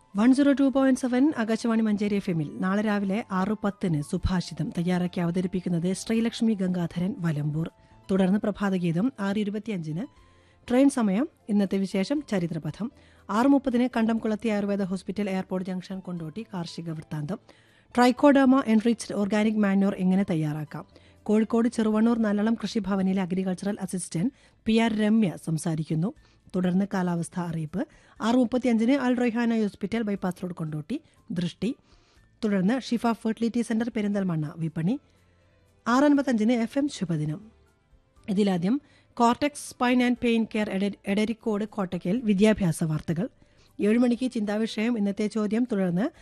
one zero two point seven Akashvani Manjeri F എമ്മിൽ നാളെ രാവിലെ ആറ് പത്തിന് സുഭാഷിതം തയ്യാറാക്കി അവതരിപ്പിക്കുന്നത് ശ്രീലക്ഷ്മി ഗംഗാധരൻ വലമ്പൂർ തുടർന്ന് പ്രഭാതഗീതം ആറ് ഇരുപത്തിയഞ്ചിന് ട്രെയിൻ സമയം ഇന്നത്തെ വിശേഷം ചരിത്രപഥം ആറ് മുപ്പതിന് Kandamkulathy Ayurveda hospital airport junction Kondotty കാർഷിക വൃത്താന്തം ട്രൈക്കോഡോമ എൻറിച്ച്ഡ് ഓർഗാനിക് മാന്യൂർ എങ്ങനെ തയ്യാറാക്കാം കോഴിക്കോട് ചെറുവണ്ണൂർ നല്ലളം കൃഷിഭവനിലെ agricultural assistant P R Ramya സംസാരിക്കുന്നു തുടർന്ന് കാലാവസ്ഥ അറിയിപ്പ് ആറ് മുപ്പത്തിയഞ്ചിന് Al Roihana hospital bypass road Kondotty ദൃഷ്ടി തുടർന്ന് ഷിഫ ഫെർട്ടിലിറ്റി സെന്റർ പെരിന്തൽമണ്ണ വിപണി ആറ് അൻപത്തഞ്ചിന് എഫ് എം ശുഭദിനം ഇതിലാദ്യം Cortex spine and pain care എഡ- എഡരിക്കോട് കോട്ടയ്ക്കൽ വിദ്യാഭ്യാസ വാർത്തകൾ ഏഴ് മണിക്ക് ചിന്താവിഷയം ഇന്നത്തെ ചോദ്യം തുടർന്ന്